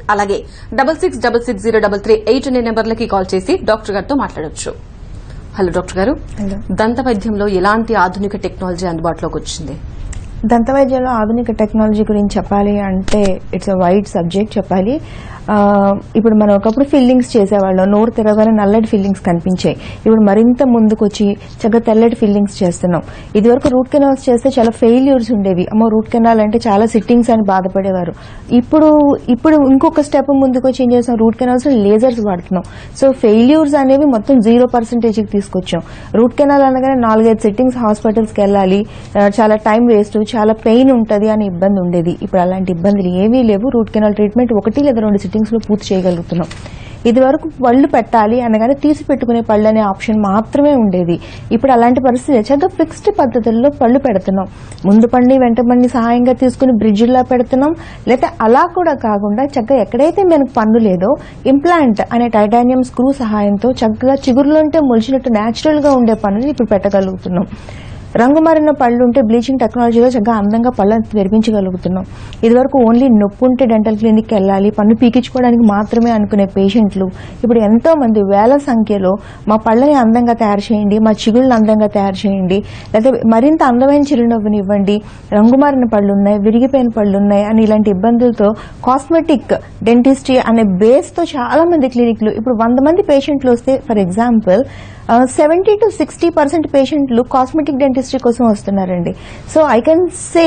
అలాగే double six double six zero double three eight అనే నెంబర్లకి కాల్ చేసి డాక్టర్ గారితో మాట్లాడొచ్చు హలో డాక్టర్ గారు హలో దంత వైద్యంలో ఎలాంటి ఆధునిక టెక్నాలజీ అందుబాటులోకి వచ్చింది దంత వైద్యంలో ఆధునిక టెక్నాలజీ గురించి చెప్పాలి అంటే ఇట్స్ అ వైడ్ సబ్జెక్ట్ చెప్పాలి ఆ, ఇప్పుడు మనం ఒకప్పుడు ఫిల్లింగ్స్ చేసేవాళ్ళం నోరు తిరగగానే నల్లటి ఫిల్లింగ్స్ కనిపించాయి ఇప్పుడు మరింత ముందుకు వచ్చి చక్కగా తెల్లటి ఫిల్లింగ్స్ చేస్తున్నాం ఇదివరకు రూట్ కెనాల్స్ చేస్తే చాలా ఫెయిల్యూర్స్ ఉండేవి అమ్మో రూట్ కెనాల్ అంటే చాలా సిట్టింగ్స్ అని బాధపడేవారు ఇప్పుడు ఇప్పుడు ఇంకొక స్టెప్ ముందుకు వచ్చి ఏం చేస్తాం రూట్ కెనాల్స్ లేజర్స్ వాడుతున్నాం సో ఫెయిల్యూర్స్ అనేవి మొత్తం జీరో పర్సెంటేజ్కి తీసుకొచ్చాం రూట్ కెనాల్ అనగానే నాలుగైదు సిట్టింగ్స్ హాస్పిటల్స్కి వెళ్ళాలి ఆ, చాలా టైం వేస్ట్ చాలా పెయిన్ ఉంటుంది అని ఇబ్బంది ఉండేది ఇప్పుడు అలాంటి ఇబ్బందులు ఏమీ లేవు రూట్ కెనాల్ ట్రీట్మెంట్ ఒకటి లేదా రెండు సిట్టింగ్స్ లో పూర్తి చేయగలుగుతున్నాం ఇది వరకు పళ్ళు పెట్టాలి అనగానే తీసి పెట్టుకునే పళ్ళు అనే ఆప్షన్ మాత్రమే ఉండేది ఇప్పుడు అలాంటి పరిస్థితి చక్కగా ఫిక్స్డ్ పద్ధతుల్లో పళ్ళు పెడుతున్నాం ముందు పండి వెంట పండి సహాయంగా తీసుకుని బ్రిడ్జిల్లా పెడుతున్నాం లేకపోతే అలా కూడా కాకుండా చక్కగా ఎక్కడైతే మనకు పన్ను లేదో ఇంప్లాంట్ అనే టైటానియం స్క్రూ సహాయంతో చక్కగా చిగురులోంటే మొలిచినట్టు న్యాచురల్ గా ఉండే పనులు ఇప్పుడు పెట్టగలుగుతున్నాం రంగు మారిన పళ్ళు ఉంటే బ్లీచింగ్ టెక్నాలజీలో చక్కగా అందంగా పళ్ళని తెరిపించగలుగుతున్నాం ఇదివరకు ఓన్లీ నొప్పి ఉంటే డెంటల్ క్లినిక్కి వెళ్ళాలి పన్ను పీకించుకోవడానికి మాత్రమే అనుకునే పేషెంట్లు ఇప్పుడు ఎంతో మంది వేల సంఖ్యలో మా పళ్ళని అందంగా తయారు చేయండి మా చిగుళ్ళని అందంగా తయారు చేయండి లేకపోతే మరింత అందమైన చిరునవ్వుని ఇవ్వండి రంగు మారిన పళ్ళు ఉన్నాయి విరిగిపోయిన పళ్ళు ఉన్నాయి అని ఇలాంటి ఇబ్బందులతో కాస్మెటిక్ డెంటిస్ట్రీ అనే బేస్ తో చాలా మంది క్లినిక్లు ఇప్పుడు వంద మంది పేషెంట్లు వస్తే for example seventy to sixty percent పేషెంట్లు కాస్మెటిక్ డెంటిస్ట్రీ కోసం వస్తున్నారండి so I can say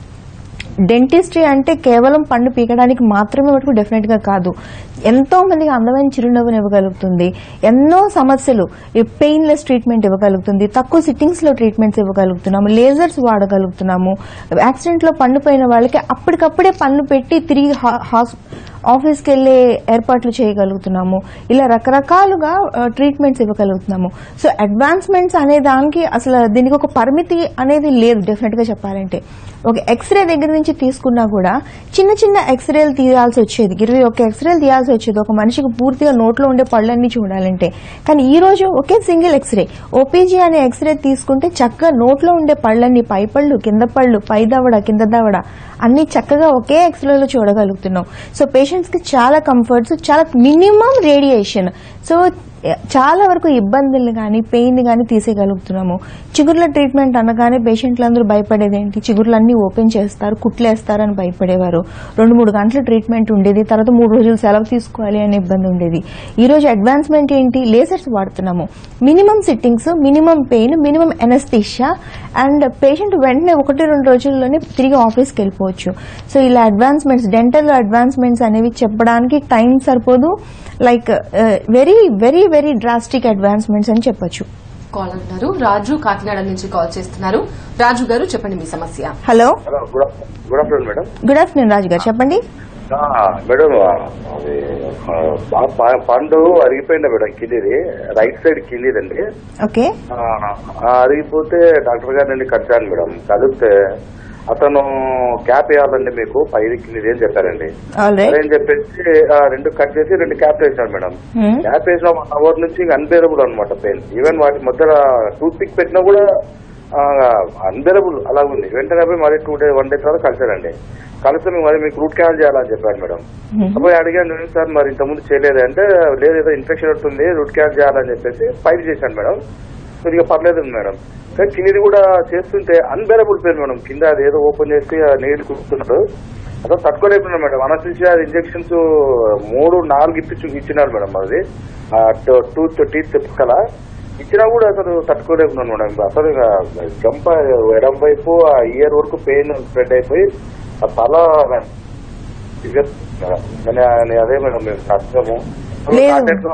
dentistry అంటే కేవలం పన్ను పీకడానికి మాత్రమే మటుకు డెఫినెట్ గా కాదు ఎంతో మందికి అందమైన చిరునవ్వుని ఇవ్వగలుగుతుంది ఎన్నో సమస్యలు పెయిన్లెస్ ట్రీట్మెంట్ ఇవ్వగలుగుతుంది తక్కువ సిట్టింగ్స్ లో ట్రీట్మెంట్స్ ఇవ్వగలుగుతున్నాము లేజర్స్ వాడగలుగుతున్నాము యాక్సిడెంట్ లో పన్ను పోయిన వాళ్ళకి అప్పటికప్పుడే పన్ను పెట్టి తిరిగి హా- హాస్ ఆఫీస్కి వెళ్ళే ఏర్పాట్లు చేయగలుగుతున్నాము ఇలా రకరకాలుగా ట్రీట్మెంట్స్ ఇవ్వగలుగుతున్నాము సో అడ్వాన్స్మెంట్స్ అనే దానికి అసలు దీనికి ఒక పరిమితి అనేది లేదు డెఫినెట్ గా చెప్పాలంటే ఒక ఎక్స్రే దగ్గర నుంచి తీసుకున్నా కూడా చిన్న చిన్న ఎక్స్రేలు తీయాల్సి వచ్చేది ఇరవై ఒక్క ఎక్స్రేలు తీయాల్సి వచ్చేది ఒక మనిషికి పూర్తిగా నోట్లో ఉండే పళ్ళన్నీ చూడాలంటే కానీ ఈ రోజు ఒకే సింగిల్ ఎక్స్రే ఓపీజీ అనే ఎక్స్రే తీసుకుంటే చక్కగా నోట్లో ఉండే పళ్ళన్నీ పై పళ్ళు కింద పళ్ళు పై దవడ కింద దవడ అన్ని చక్కగా ఒకే ఎక్స్రేలో చూడగలుగుతున్నాం సో పేషెంట్స్ కి చాలా కంఫర్ట్స్ చాలా మినిమం రేడియేషన్ సో చాలా వరకు ఇబ్బందులు కానీ పెయిన్ కానీ తీసేయగలుగుతున్నాము చిగుర్ల ట్రీట్మెంట్ అనగానే పేషెంట్లు అందరూ భయపడేది ఏంటి చిగుర్లన్నీ ఓపెన్ చేస్తారు కుట్లేస్తారు అని భయపడేవారు రెండు మూడు గంటల ట్రీట్మెంట్ ఉండేది తర్వాత మూడు రోజులు సెలవు తీసుకోవాలి అనే ఇబ్బంది ఉండేది ఈ రోజు అడ్వాన్స్మెంట్ ఏంటి లేజర్స్ వాడుతున్నాము minimum sittings minimum pain minimum anaesthesia and patient వెంటనే ఒకటి రెండు రోజుల్లోనే తిరిగి ఆఫీస్కి వెళ్ళిపోవచ్చు సో ఇలా అడ్వాన్స్మెంట్స్ డెంటల్ అడ్వాన్స్మెంట్స్ అనేవి చెప్పడానికి టైం సరిపోదు like very very very drastic advancements అని చెప్పొచ్చు కాల్ అంటున్నారు రాజు కాకినాడ నుంచి కాల్ చేస్తున్నారు రాజు గారు చెప్పండి మీ సమస్య హలో హలో గుడ్ ఆఫ్- good afternoon madam good afternoon Raju garu చెప్పండి ఆ, మేడం అది ఆ, బాగా ప- పండు అరిగిపోయింది మేడం కిందిది రైట్ సైడ్ కిందిదండి ఓకే ఆ, ఆ, అరిగిపోతే డాక్టర్ గారిని కలిశాను మేడం కలిస్తే అతను క్యాప్ వేయాలండి మీకు పైది కిందిది అని చెప్పారండి ఆల్ సరే రైట్ అని చెప్పేసి ఆ, రెండు కట్ చేసి రెండు క్యాప్ వేసాడు మేడం క్యాప్ వేసిన వన్ అవర్ నుంచి అన్బేరబుల్ అనమాట పెయిన్ ఈవెన్ వాటి మధ్యలో టూత్ పిక్ పెట్టినా కూడా అన్బేరబుల్ అలా ఉంది వెంటనే పోయి మరి టూ డే వన్ డే తర్వాత కలిసాడండి కలిస్తే మేము మరి మీకు రూట్ కెనాల్ చేయాలని చెప్పాడు మేడం అప్పుడు అడిగాను "ఏంటి సార్ మరి ఇంతకుముందు చేయలేదు అంటే లేదు ఏదో ఇన్ఫెక్షన్ ఉంటుంది రూట్ కెనాల్ చేయాలని చెప్పేసి ఫైల్ చేశాను మేడం కొద్దిగా పర్లేదు మేడం కానీ కిందిది కూడా చేస్తుంటే అన్బేరబుల్ పెయిన్ మేడం కింద అది ఏదో ఓపెన్ చేసి ఆ నీళ్లు కుడుతున్నాడు అదో తట్టుకోలేకపోయినా మేడం అనస్థిషియా ఇంజెక్షన్స్ మూడు నాలుగు ఇప్పి ఇచ్చినారు మేడం అది టూత్ టీత్ కల ఇచ్చినా కూడా అసలు తట్టుకోలేకున్నాను మేడం అసలు ఇక గంప ఎడం వైపు ఆ ఇయర్ వరకు పెయిన్ స్ప్రెడ్ అయిపోయి ఆ తల ఇక కానీ ఆయన అదే మేడం మేము కష్టము లేదు.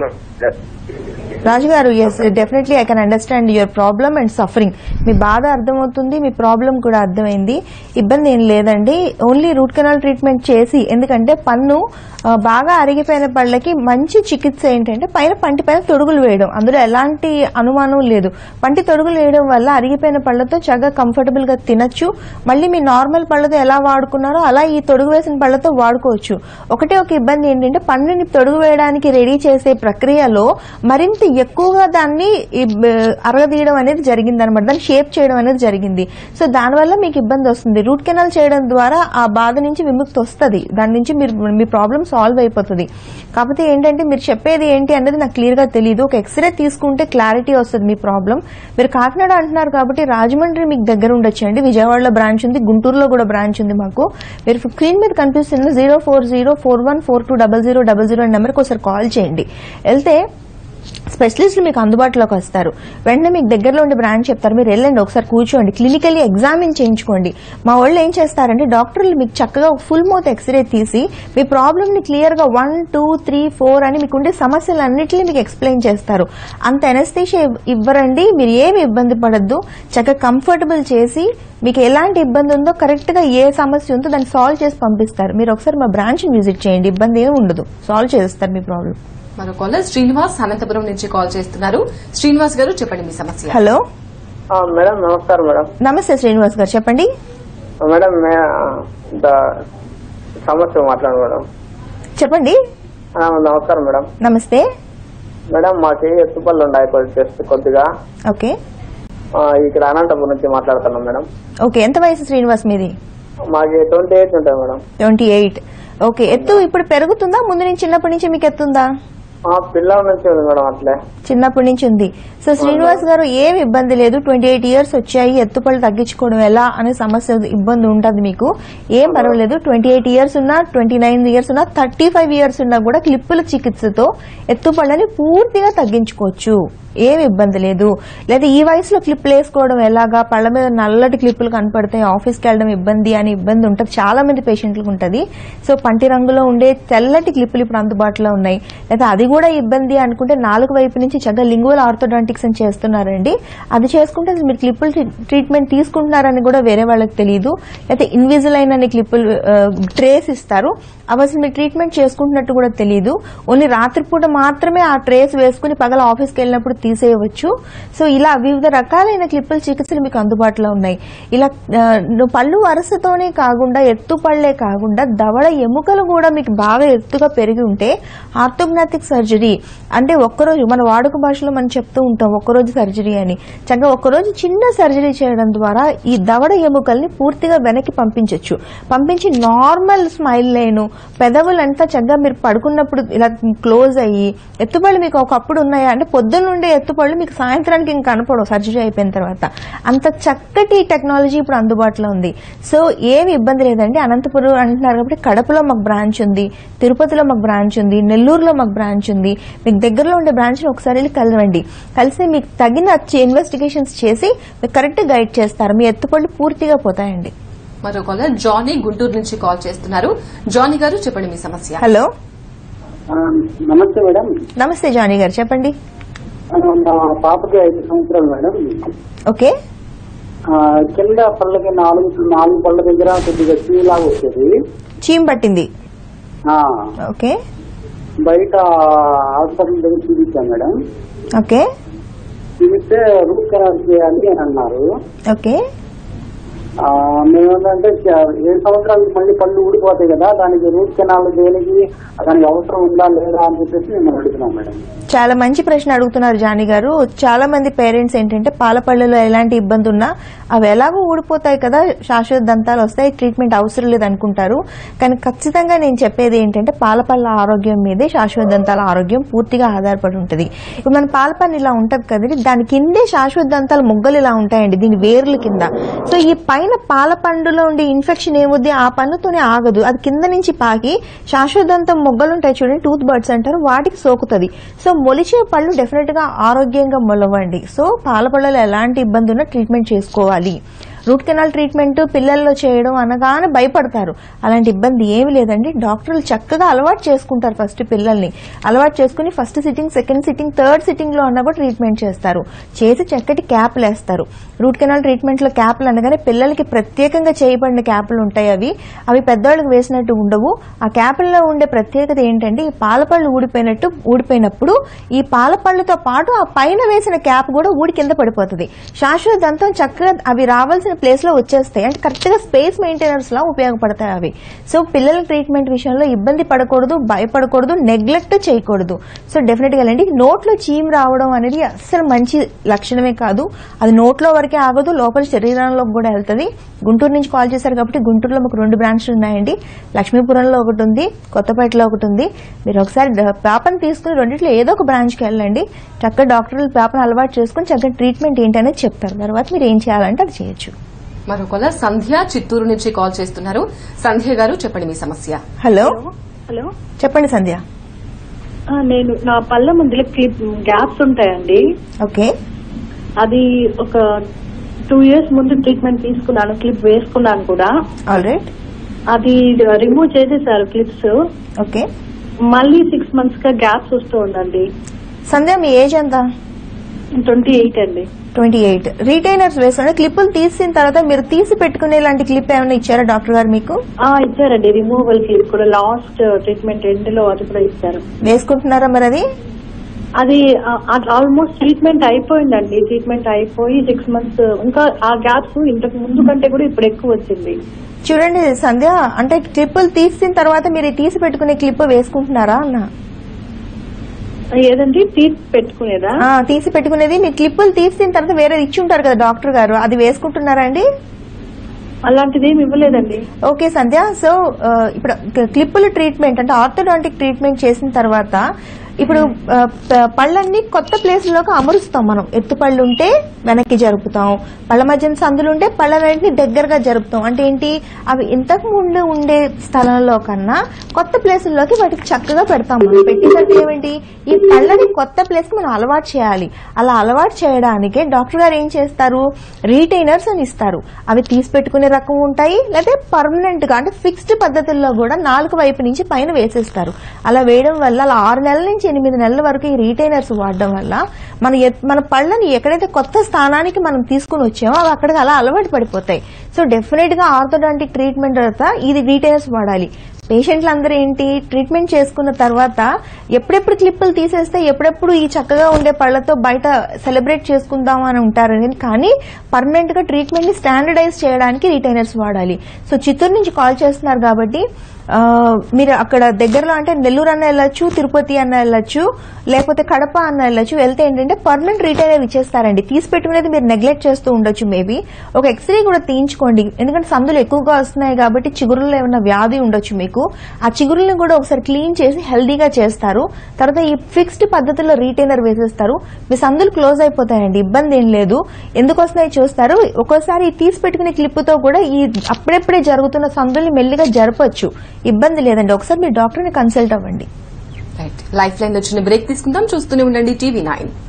Raju garu yes definitely I can understand your problem and suffering మీ బాధ అర్థమవుతుంది మీ ప్రాబ్లం కూడా అర్థమైంది ఇబ్బంది ఏం లేదండి ఓన్లీ రూట్ కెనాల్ ట్రీట్మెంట్ చేసి ఎందుకంటే పన్ను ఆ, బాగా అరిగిపోయిన పళ్ళకి మంచి చికిత్స ఏంటంటే పైన పంటి పైన తొడుగులు వేయడం అందులో ఎలాంటి అనుమానం లేదు పంటి తొడుగులు వేయడం వల్ల అరిగిపోయిన పళ్ళతో చక్కగా కంఫర్టబుల్ గా తినచ్చు మళ్ళీ మీ నార్మల్ పళ్ళతో ఎలా వాడుకున్నారో అలా ఈ తొడుగు వేసిన పళ్ళతో వాడుకోవచ్చు ఒకటే ఒక ఇబ్బంది ఏంటంటే పన్నుని తొడుగు వేయడానికి రెడీ చేసే ప్రక్రియలో మరింత ఎక్కువగా దాన్ని ఈ బ- అరగదీయడం అనేది జరిగింది అనమాట దాన్ని షేప్ చేయడం అనేది జరిగింది సో దానివల్ల మీకు ఇబ్బంది వస్తుంది రూట్ కెనాల్ చేయడం ద్వారా ఆ బాధ నుంచి విముక్తి వస్తుంది దాని నుంచి మీరు మీ ప్రాబ్లం సాల్వ్ అయిపోతుంది కాకపోతే ఏంటంటే మీరు చెప్పేది ఏంటి అనేది నాకు క్లియర్ గా తెలియదు ఒక ఎక్స్రే తీసుకుంటే క్లారిటీ వస్తుంది మీ ప్రాబ్లం మీరు కాకినాడ అంటున్నారు కాబట్టి రాజమండ్రి మీకు దగ్గర ఉండొచ్చు అండి విజయవాడలో బ్రాంచ్ ఉంది గుంటూరులో కూడా బ్రాంచ్ ఉంది మాకు మీరు స్క్రీన్ మీద కనిపిస్తున్న zero four zero four one four two double zero double zero నెంబర్కి ఒకసారి కాల్ చేయండి వెళ్తే స్పెషలిస్టులు మీకు అందుబాటులోకి వస్తారు వెంటనే మీకు దగ్గరలో ఉండే బ్రాంచ్ చెప్తారు మీరు వెళ్ళండి ఒకసారి కూర్చోండి క్లినికల్లీ ఎగ్జామిన్ చేయించుకోండి మా వాళ్ళు ఏం చేస్తారంటే డాక్టర్లు మీకు చక్కగా ఫుల్ మౌత్ ఎక్స్రే తీసి మీ ప్రాబ్లమ్ ని క్లియర్ గా వన్ టూ త్రీ ఫోర్ అని మీకు ఉండే సమస్యలన్నింటినీ మీకు ఎక్స్ప్లెయిన్ చేస్తారు అంత ఎనస్థీషియా ఇవ్వరండి మీరు ఏమి ఇబ్బంది పడద్దు చక్కగా కంఫర్టబుల్ చేసి మీకు ఎలాంటి ఇబ్బంది ఉందో కరెక్ట్ గా ఏ సమస్య ఉందో దాన్ని సాల్వ్ చేసి పంపిస్తారు మీరు ఒకసారి మా బ్రాంచ్ విజిట్ చేయండి ఇబ్బంది ఏమి ఉండదు సాల్వ్ చేస్తారు మీ ప్రాబ్లం మరో కాలర్ శ్రీనివాస్ అనంతపురం నుంచి కాల్ చేస్తున్నారు శ్రీనివాస్ గారు చెప్పండి మీ సమస్య హలో ఆ, మేడం నమస్కారం మేడం నమస్తే శ్రీనివాస్ గారు చెప్పండి మేడం మే- ద- సమస్య మాట్లాడు మేడం చెప్పండి ఆ, నమస్కారం మేడం నమస్తే మేడం మాకు ఎత్తుపల్లి ఉన్నాయి కొద్ది జస్ట్ కొద్దిగా ఓకే ఆ, ఇక్కడ అనంతపురం నుంచి మాట్లాడుతున్నాం మేడం ఓకే ఎంత వయసు శ్రీనివాస్ మీది మాకు ట్వంటీ ఎయిట్ ఉంటుంది మేడం ట్వంటీ ఎయిట్ ఓకే ఎత్తు ఇప్పుడు పెరుగుతుందా ముందు నుంచి చిన్నప్పటి నుంచి మీకు ఎత్తుందా ఆ, పిల్లల నుంచి ఉంది మేడం అట్లే చిన్నప్పటి నుంచి ఉంది సో శ్రీనివాస్ గారు ఏం ఇబ్బంది లేదు ట్వంటీ ఎయిట్ ఇయర్స్ వచ్చాయి ఎత్తుపళ్ళు తగ్గించుకోవడం ఎలా అనే సమస్య ఇబ్బంది ఉంటుంది మీకు ఏం పర్వాలేదు ట్వంటీ ఎయిట్ ఇయర్స్ ఉన్నా ట్వంటీ నైన్ ఇయర్స్ ఉన్నా థర్టీ ఫైవ్ ఇయర్స్ ఉన్నా కూడా క్లిప్పుల చికిత్సతో ఎత్తుపళ్ళని పూర్తిగా తగ్గించుకోవచ్చు ఏం ఇబ్బంది లేదు లేదా ఈ వయసులో క్లిప్పులు వేసుకోవడం ఎలాగా పళ్ళ మీద నల్లటి క్లిప్పులు కనపడతాయి ఆఫీస్కి వెళ్ళడం ఇబ్బంది అని ఇబ్బంది ఉంటుంది చాలా మంది పేషెంట్లకు ఉంటుంది సో పంటి రంగులో ఉండే తెల్లటి క్లిప్పులు ఇప్పుడు అందుబాటులో ఉన్నాయి లేదా అది కూడా ఇబ్బంది అనుకుంటే నాలుగు వైపు నుంచి చక్కగా లింగువల్ ఆర్థోడాంటిక్స్ అని చేస్తున్నారండి అది చేసుకుంటే అసలు మీరు క్లిప్పులు ట్రీ- ట్రీట్మెంట్ తీసుకుంటున్నారని కూడా వేరే వాళ్ళకి తెలియదు లేదా ఇన్విజిలైన్ అనే క్లిప్పులు ఆ, ట్రేస్ ఇస్తారు అవి అసలు మీరు ట్రీట్మెంట్ చేసుకుంటున్నట్టు కూడా తెలియదు ఓన్లీ రాత్రిపూట మాత్రమే ఆ ట్రేస్ వేసుకుని పగల ఆఫీస్కి వెళ్ళినప్పుడు తీసేయవచ్చు సో ఇలా వివిధ రకాలైన క్లిప్పుల చికిత్సలు మీకు అందుబాటులో ఉన్నాయి ఇలా ఆ, ను- పళ్ళు వరుసతోనే కాకుండా ఎత్తు పళ్ళే కాకుండా దవడ ఎముకలు కూడా మీకు బాగా ఎత్తుగా పెరిగి ఉంటే ఆర్థోగ్నాటిక్ సర్జరీ అంటే ఒక్కరోజు మన వాడుక భాషలో మనం చెప్తూ ఉంటాం ఒక్కరోజు సర్జరీ అని చక్కగా ఒక్కరోజు చిన్న సర్జరీ చేయడం ద్వారా ఈ దవడ ఎముకల్ని పూర్తిగా వెనక్కి పంపించవచ్చు పంపించి నార్మల్ స్మైల్ లేను పెదవులంతా చక్కగా మీరు పడుకున్నప్పుడు ఇలా క్లోజ్ అయ్యి ఎత్తుపళ్ళు మీకు ఒకప్పుడు ఉన్నాయా అంటే పొద్దున్నుండే ఎత్తుపళ్ళు మీకు సాయంత్రానికి ఇంకా కనపడవు సర్జరీ అయిపోయిన తర్వాత అంత చక్కటి టెక్నాలజీ ఇప్పుడు అందుబాటులో ఉంది సో ఏమి ఇబ్బంది లేదండి అనంతపురం అంటున్నారు కాబట్టి కడపలో మాకు బ్రాంచ్ ఉంది తిరుపతిలో మాకు బ్రాంచ్ ఉంది నెల్లూరులో మాకు బ్రాంచ్ ఉంది మీకు దగ్గరలో ఉండే బ్రాంచ్ ని ఒకసారి వెళ్ళి కలవండి కలిసి మీకు తగిన ఇన్వెస్టిగేషన్స్ చేసి మీకు కరెక్ట్ గైడ్ చేస్తారు మీ ఎత్తుపళ్ళు పూర్తిగా పోతాయండి మరో కాలర్ జానీ గుంటూరు నుంచి కాల్ చేస్తున్నారు జానీ గారు చెప్పండి మీ సమస్య హలో ఆ, నమస్తే మేడం నమస్తే జానీ గారు చెప్పండి ఆ, మా పాపకి ఐదు సంవత్సరాలు మేడం ఓకే ఆ, కింద పళ్ళకి నాలుగు నాలుగు పళ్ళ దగ్గర కొద్దిగా చీలాగా వచ్చేది చీమ్ పట్టింది ఆ, ఓకే బయట హాస్పిటల్ దగ్గర చూపించాం మేడం ఓకే చూపిస్తే రూట్ కెనాల్ చేయాలి అని అన్నారు ఓకే ఆ, మేమేంటంటే చ- ఏడు సంవత్సరాలకు మళ్ళీ పళ్ళు ఊడిపోతాయి కదా దానికి రూట్ కెనాల్ దేనికి దానికి అవసరం ఉందా లేదా అని చెప్పేసి మేము అడుగుతున్నాం మేడం చాలా మంచి ప్రశ్న అడుగుతున్నారు జానీ గారు చాలా మంది పేరెంట్స్ ఏంటంటే పాల పళ్ళలో ఎలాంటి ఇబ్బంది ఉన్నా అవి ఎలాగో ఊడిపోతాయి కదా శాశ్వత దంతాలు వస్తాయి ట్రీట్మెంట్ అవసరం లేదు అనుకుంటారు కానీ ఖచ్చితంగా నేను చెప్పేది ఏంటంటే పాల పళ్ళ ఆరోగ్యం మీదే శాశ్వత దంతాల ఆరోగ్యం పూర్తిగా ఆధారపడి ఉంటుంది ఇప్పుడు మన పాల పన్ను ఇలా ఉంటది కదండి దాని కిందే శాశ్వత దంతాల మొగ్గలు ఇలా ఉంటాయండి దీని వేర్ల కింద సో ఈ పైన పాల పండులో ఉండే ఇన్ఫెక్షన్ ఏముద్ది ఆ పన్నుతోనే ఆగదు అది కింద నుంచి పాకి శాశ్వత దంతం మొగ్గలు ఉంటాయి చూడండి టూత్ బర్డ్స్ అంటారు వాటికి సోకుతుంది సో మొలిచే పళ్ళు డెఫినెట్ గా ఆరోగ్యంగా మొలవండి సో పాల పళ్ళలో ఎలాంటి ఇబ్బంది ఉన్నా ట్రీట్మెంట్ చేసుకోవాలి రూట్ కెనాల్ ట్రీట్మెంట్ పిల్లల్లో చేయడం అనగానే భయపడతారు అలాంటి ఇబ్బంది ఏమీ లేదండి డాక్టర్లు చక్కగా అలవాటు చేసుకుంటారు ఫస్ట్ పిల్లల్ని అలవాటు చేసుకుని first sitting second sitting third sitting లో అన్నా కూడా ట్రీట్మెంట్ చేస్తారు చేసి చక్కటి క్యాప్లు వేస్తారు రూట్ కెనాల్ ట్రీట్మెంట్ లో క్యాప్లు అనగానే పిల్లలకి ప్రత్యేకంగా చేయబడిన క్యాప్లు ఉంటాయి అవి అవి పెద్దవాళ్ళకి వేసినట్టు ఉండవు ఆ క్యాపుల్లో ఉండే ప్రత్యేకత ఏంటంటే ఈ పాలపళ్ళు ఊడిపోయినట్టు ఊడిపోయినప్పుడు ఈ పాలపళ్ళతో పాటు ఆ పైన వేసిన క్యాప్ కూడా ఊడి కింద పడిపోతుంది శాశ్వత దంతం చక్కగా అవి రావాల్సిన ప్లేస్ లో వచ్చేస్తాయి అంటే కరెక్ట్ గా స్పేస్ మెయింటెనర్స్ లా ఉపయోగపడతాయి అవి సో పిల్లల ట్రీట్మెంట్ విషయంలో ఇబ్బంది పడకూడదు భయపడకూడదు నెగ్లెక్ట్ చేయకూడదు సో డెఫినెట్ గా అండి నోట్లో చీమ్ రావడం అనేది అస్సలు మంచి లక్షణమే కాదు అది నోట్లో వరకే ఆగదు లోపల శరీరంలోకి కూడా వెళ్తుంది గుంటూరు నుంచి కాల్ చేశారు కాబట్టి గుంటూరులో మాకు రెండు బ్రాంచ్లు ఉన్నాయండి లక్ష్మీపురంలో ఒకటి ఉంది కొత్తపేటలో ఒకటి ఉంది మీరు ఒకసారి డ- పేపర్ని తీసుకుని రెండిట్లో ఏదో ఒక బ్రాంచ్కి వెళ్ళండి చక్కగా డాక్టర్లు పేపర్ని అలవాటు చేసుకుని చక్కగా ట్రీట్మెంట్ ఏంటనేది చెప్తారు తర్వాత మీరు ఏం చేయాలంటే అది చేయొచ్చు మరొకల సంధ్య చిత్తూరు నుంచి కాల్ చేస్తున్నారు సంధ్య గారు చెప్పండి మీ సమస్య హలో హలో చెప్పండి సంధ్య ఆ, నేను నా పళ్ళ ముందులో క్లిప్ గ్యాప్స్ ఉంటాయండి ఓకే అది ఒక టూ ఇయర్స్ ముందు ట్రీట్మెంట్ తీసుకున్నాను క్లిప్ వేసుకున్నాను కూడా ఆల్ రైట్ అది రిమూవ్ చేసేసారు క్లిప్స్ ఓకే మళ్ళీ సిక్స్ మంత్స్ గా గ్యాప్స్ వస్తూ ఉందండి సంధ్య మీ ఏజ్ ఎంత ట్వంటీ ఎయిట్ అండి ట్వంటీ ఎయిట్ రీటైనర్స్ వేసుకుని క్లిప్పులు తీసిన తర్వాత మీరు తీసి పెట్టుకునే లాంటి క్లిప్ ఏమైనా ఇచ్చారా డాక్టర్ గారు మీకు ఆ ఇచ్చారండి రిమూవల్ క్లిప్ కూడా లాస్ట్ ట్రీట్మెంట్ ఎండ్ లో అది కూడా ఇచ్చారు వేసుకుంటున్నారా మరి అది అది ఆల్మోస్ట్ ట్రీట్మెంట్ అయిపోయిందండి ట్రీట్మెంట్ అయిపోయి సిక్స్ మంత్స్ ఇంకా ఆ గ్యాప్స్ ఇంతకు ముందు కంటే కూడా ఇప్పుడు ఎక్కువ వచ్చింది చూడండి సంధ్య అంటే క్లిప్పులు తీసిన తర్వాత మీరు ఈ తీసి పెట్టుకునే క్లిప్ వేసుకుంటున్నారా అన్న ఏదండి టీత్ పెట్టుకునేదా ఆ, తీసి పెట్టుకునేది మీ క్లిప్పులు తీసిన తర్వాత వేరేది ఇచ్చి ఉంటారు కదా డాక్టర్ గారు అది వేసుకుంటున్నారా అండి అలాంటిది ఏమి ఇవ్వలేదండి ఓకే సంధ్య సో ఆ, ఇప్పుడు క్లిప్పుల ట్రీట్మెంట్ అంటే ఆర్థోడాంటిక్ ట్రీట్మెంట్ చేసిన తర్వాత ఇప్పుడు ఆ, ప- పళ్ళన్నీ కొత్త ప్లేస్ లోకి అమరుస్తాం మనం ఎత్తు పళ్ళు ఉంటే వెనక్కి జరుపుతాం పళ్ళ మధ్యన సందులు ఉంటే పళ్ళన్నింటినీ దగ్గరగా జరుపుతాం అంటే ఏంటి అవి ఇంతకు ముందు ఉండే స్థలంలో కన్నా కొత్త ప్లేసుల్లోకి వాటికి చక్కగా పెడతాం మనం పెట్టేసరికి ఏమిటి ఈ పళ్ళని కొత్త ప్లేస్ కి మనం అలవాటు చేయాలి అలా అలవాటు చేయడానికే డాక్టర్ గారు ఏం చేస్తారు రీటైనర్స్ అని ఇస్తారు అవి తీసి పెట్టుకునే రకం ఉంటాయి లేదా పర్మనెంట్ గా అంటే ఫిక్స్డ్ పద్ధతుల్లో కూడా నాలుగు వైపు నుంచి పైన వేసేస్తారు అలా వేయడం వల్ల అలా ఆరు నెలల నుంచి ఎనిమిది నెలల వరకు ఈ రీటైనర్స్ వాడడం వల్ల మన ఎత్- మన పళ్ళని ఎక్కడైతే కొత్త స్థానానికి మనం తీసుకుని వచ్చామో అవి అక్కడికి అలా అలవాటు పడిపోతాయి సో డెఫినెట్ గా ఆర్థోడాంటిక్ ట్రీట్మెంట్ తర్వాత ఇది రీటైనర్స్ వాడాలి పేషెంట్లు అందరూ ఏంటి ట్రీట్మెంట్ చేసుకున్న తర్వాత ఎప్పుడెప్పుడు క్లిప్పులు తీసేస్తే ఎప్పుడెప్పుడు ఈ చక్కగా ఉండే పళ్ళతో బయట సెలబ్రేట్ చేసుకుందాం అని ఉంటారు కానీ పర్మనెంట్ గా ట్రీట్మెంట్ ని స్టాండర్డైజ్ చేయడానికి రీటైనర్స్ వాడాలి సో చిత్తూరు నుంచి కాల్ చేస్తున్నారు కాబట్టి ఆ, మీరు అక్కడ దగ్గరలో అంటే నెల్లూరు అన్న వెళ్ళొచ్చు తిరుపతి అన్న వెళ్ళొచ్చు లేకపోతే కడప అన్న వెళ్ళొచ్చు వెళ్తే ఏంటంటే పర్మనెంట్ రీటైనర్ ఇచ్చేస్తారండి తీసి పెట్టుకునేది మీరు నెగ్లెక్ట్ చేస్తూ ఉండొచ్చు మేబీ ఒక ఎక్స్రే కూడా తీయించుకోండి ఎందుకంటే సందులు ఎక్కువగా వస్తున్నాయి కాబట్టి చిగురుల్లో ఏమైనా వ్యాధి ఉండొచ్చు మీకు ఆ చిగురులను కూడా ఒకసారి క్లీన్ చేసి హెల్దీగా చేస్తారు తర్వాత ఈ ఫిక్స్డ్ పద్ధతిలో రీటైనర్ వేసేస్తారు మీ సందులు క్లోజ్ అయిపోతాయండి ఇబ్బంది ఏం లేదు ఎందుకు వస్తున్నాయి చూస్తారు ఒక్కోసారి ఈ తీసి పెట్టుకునే క్లిప్తో కూడా ఈ అప్పుడప్పుడే జరుగుతున్న సందుల్ని మెల్లిగా జరపచ్చు ఇబ్బంది లేదండి ఒకసారి మీ డాక్టర్ని కన్సల్ట్ అవ్వండి రైట్ లైఫ్ లైన్ లో చిన్న బ్రేక్ తీసుకుందాం చూస్తూనే ఉండండి టీవీ నైన్